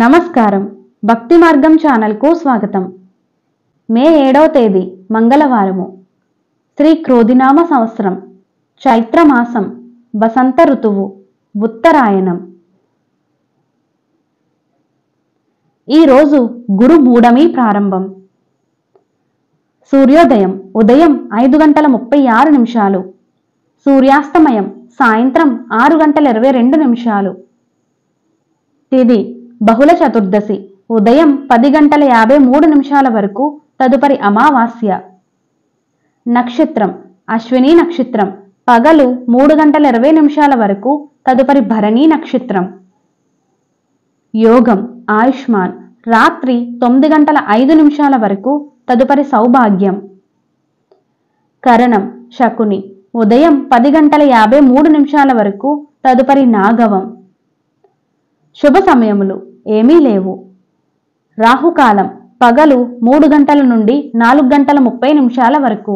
నమస్కారం భక్తి మార్గం ఛానల్కు స్వాగతం మే ఏడవ తేదీ మంగళవారము శ్రీ క్రోధినామ సంవత్సరం చైత్రమాసం వసంత ఋతువు ఉత్తరాయణం ఈరోజు గురు మూడమి ప్రారంభం సూర్యోదయం ఉదయం ఐదు గంటల ముప్పై ఆరు నిమిషాలు సూర్యాస్తమయం సాయంత్రం ఆరు గంటల ఇరవై రెండు నిమిషాలు తిది బహుళ చతుర్దశి ఉదయం పది గంటల యాభై మూడు నిమిషాల వరకు తదుపరి అమావాస్య నక్షత్రం అశ్విని నక్షత్రం పగలు మూడు గంటల ఇరవై నిమిషాల వరకు తదుపరి భరణి నక్షత్రం యోగం ఆయుష్మాన్ రాత్రి తొమ్మిది గంటల ఐదు నిమిషాల వరకు తదుపరి సౌభాగ్యం కరణం శకుని ఉదయం పది గంటల యాభై మూడు నిమిషాల వరకు తదుపరి నాగవం శుభ సమయములు ఏమీ లేవు రాహుకాలం పగలు మూడు గంటల నుండి నాలుగు గంటల ముప్పై నిమిషాల వరకు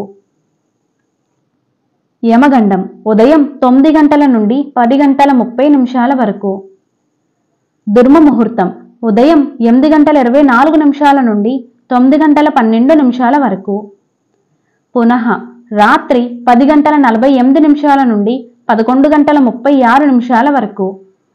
యమగండం ఉదయం తొమ్మిది గంటల నుండి పది గంటల ముప్పై నిమిషాల వరకు దుర్మ ముహూర్తం ఉదయం ఎనిమిది గంటల ఇరవై నాలుగు నిమిషాల నుండి తొమ్మిది గంటల పన్నెండు నిమిషాల వరకు పునః రాత్రి పది గంటల నలభై ఎనిమిది నిమిషాల నుండి పదకొండు గంటల ముప్పై ఆరు నిమిషాల వరకు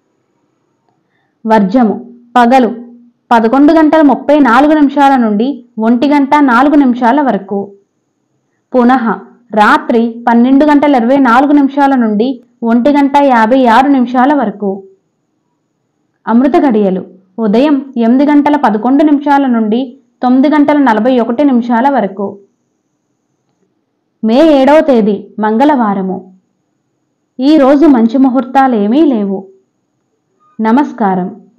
వర్జము పగలు పదకొండు గంటల ముప్పై నాలుగు నిమిషాల నుండి ఒంటి గంట నాలుగు నిమిషాల వరకు పునః రాత్రి పన్నెండు గంటల ఇరవై నాలుగు నిమిషాల నుండి ఒంటి గంట యాభై ఆరు నిమిషాల వరకు అమృత గడియలు ఉదయం ఎనిమిది గంటల పదకొండు నిమిషాల నుండి తొమ్మిది గంటల నలభై ఒకటి నిమిషాల వరకు మే ఏడవ తేదీ మంగళవారము ఈ రోజు మంచి ముహూర్తాలేమీ లేవు నమస్కారం